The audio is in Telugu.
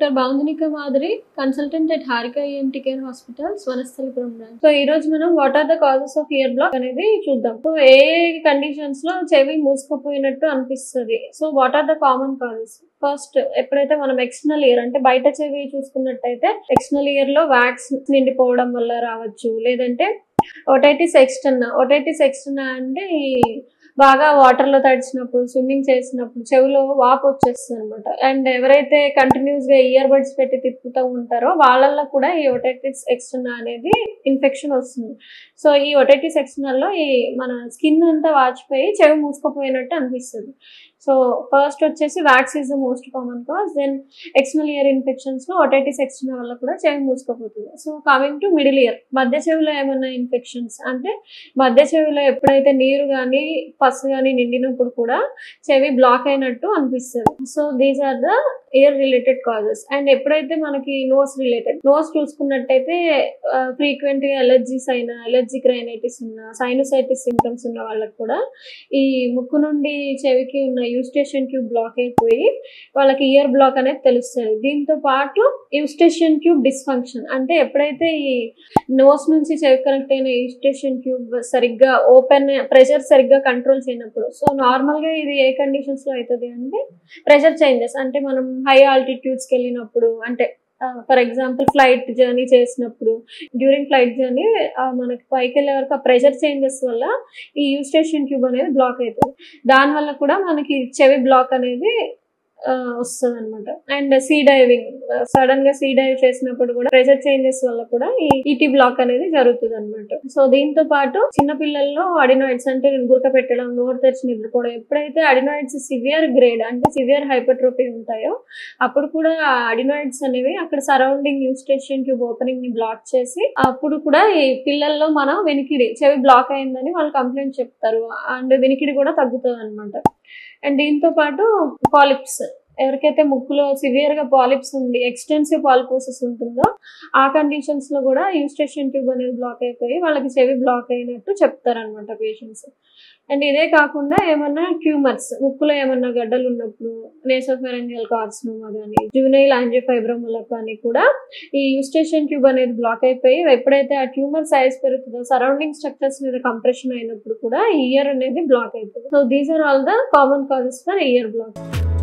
doctor Bandhanika Madhuri consultant at Harika ENT care hospitals Vanasthalipuram branch so ఈ రోజు మనం what are the causes of ear block అనేది చూద్దాం సో ఏ కండిషన్స్ లో చెవి మూసుకుపోయినట్టు అనిపిస్తుంది so what are the common causes first ఎప్పుడైతే మనం ఎక్స్టర్నల్ ఇయర్ అంటే బయట చెవి చూసుకున్నట్టయితే ఎక్స్టర్నల్ ఇయర్ లో వ్యాక్స్ నిండిపోవడం వల్ల రావచ్చు లేదంటే ఒటైటిస్ ఎక్స్టర్నా ఒటైటిస్ ఎక్స్టర్నా అంటే ఈ బాగా వాటర్ లో తడిచినప్పుడు స్విమ్మింగ్ చేసినప్పుడు చెవిలో వాపు వచ్చేస్తుంది అనమాట అండ్ ఎవరైతే కంటిన్యూస్ గా ఇయర్ బడ్స్ పెట్టి తిప్పుతూ ఉంటారో వాళ్ళల్లో కూడా ఈ ఒటైటిస్ ఎక్స్టర్నా అనేది ఇన్ఫెక్షన్ వస్తుంది సో ఈ ఒటైటిస్ ఎక్స్టర్నల్ ఈ మన స్కిన్ అంతా వాచిపోయి చెవి మూసుకుపోయినట్టు అనిపిస్తుంది సో ఫస్ట్ వచ్చేసి wax is the most common cause then external ear infections లో ఒటైటిస్ ఎక్స్టర్నా వల్ల కూడా చెవి మూసుకుపోతుంది so coming to middle ear మధ్య చెవిలో ఏమైనా ఇన్ఫెక్షన్స్ అంటే మధ్య చెవిలో ఎప్పుడైతే నీరు కానీ పసు కానీ నిండినప్పుడు కూడా చెవి బ్లాక్ అయినట్టు అనిపిస్తుంది so these are the ear related causes and ఎప్పుడైతే మనకి నోస్ రిలేటెడ్ నోస్ చూసుకున్నట్టయితే ఫ్రీక్వెంట్ గా ఎలర్జీస్ అయినా ఎలర్జిక్ రైనైటిస్ ఉన్న సైనసైటిస్ సింటమ్స్ ఉన్న వాళ్ళకి కూడా ఈ ముక్కు నుండి చెవికి ఉన్న యూస్టేషన్ ట్యూబ్ బ్లాక్ అయిపోయి వాళ్ళకి ఇయర్ బ్లాక్ అనేది తెలుస్తుంది దీంతో పాటు యూస్టేషన్ ట్యూబ్ డిస్ఫంక్షన్ అంటే ఎప్పుడైతే ఈ నోస్ నుంచి చెవి కనెక్ట్ అయిన యూస్టేషన్ ట్యూబ్ సరిగ్గా ఓపెన్ ప్రెషర్ సరిగ్గా కంట్రోల్ చేయనప్పుడు సో నార్మల్ గా ఇది ఏ కండిషన్స్ లో అవుతుంది అంటే ప్రెషర్ చేంజెస్ అంటే మనం హై ఆల్టిట్యూడ్స్కి వెళ్ళినప్పుడు అంటే ఫర్ ఎగ్జాంపుల్ ఫ్లైట్ జర్నీ చేసినప్పుడు డ్యూరింగ్ ఫ్లైట్ జర్నీ మనకి పైకి వెళ్ళే వరకు ఆ ప్రెషర్ చేంజెస్ వల్ల ఈ యూస్టేషన్ ట్యూబ్ అనేది బ్లాక్ అవుతుంది దానివల్ల కూడా మనకి చెవి బ్లాక్ అనేది వస్తుంది అనమాట అండ్ సీ డైవింగ్ సడన్ గా సీ డైవ్ చేసినప్పుడు కూడా ప్రెషర్ చేంజెస్ వల్ల కూడా ఈ ఈటీ బ్లాక్ అనేది జరుగుతుంది అనమాట సో దీంతో పాటు చిన్న పిల్లల్లో అడినాయిడ్స్ అంటే గురక పెట్టడం నోరు తెరిచి నిద్రపోవడం ఎప్పుడైతే అడినాయిడ్స్ సివియర్ గ్రేడ్ అంటే సివియర్ హైపర్ట్రోపీ ఉంటాయో అప్పుడు కూడా అడినాయిడ్స్ అనేవి అక్కడ సరౌండింగ్ యూస్టేషన్ ట్యూబ్ ఓపెనింగ్ ని బ్లాక్ చేసి అప్పుడు కూడా ఈ పిల్లల్లో మనం వెనికిడి చెవి బ్లాక్ అయిందని వాళ్ళు కంప్లైంట్ చెప్తారు అండ్ వెనికిడి కూడా తగ్గుతుంది అనమాట అండ్ దీంతో పాటు పాలిప్స్ ఎవరికైతే ముక్కులో సివియర్ గా పాలిప్స్ ఉండి ఎక్స్టెన్సివ్ పాలిపోసిస్ ఉంటుందో ఆ కండిషన్స్ లో కూడా యూస్టేషన్ ట్యూబ్ అనేది బ్లాక్ అయిపోయి వాళ్ళకి చెవి బ్లాక్ అయినట్టు చెప్తారనమాట పేషెంట్స్ అండ్ ఇదే కాకుండా ఏమన్నా ట్యూమర్స్ ముక్కులో ఏమన్నా గడ్డలు ఉన్నప్పుడు నేసోఫెరెంజియల్ కార్సినోమా కానీ జూనైల్ యాంజియోఫైబ్రోముల కానీ కూడా ఈ యూస్టేషన్ ట్యూబ్ అనేది బ్లాక్ అయిపోయి ఎప్పుడైతే ఆ ట్యూమర్ సైజ్ పెరుగుతుందో సరౌండింగ్ స్ట్రక్చర్స్ మీద కంప్రెషన్ అయినప్పుడు కూడా ఇయర్ అనేది బ్లాక్ అవుతుంది so these are all the common causes for ear black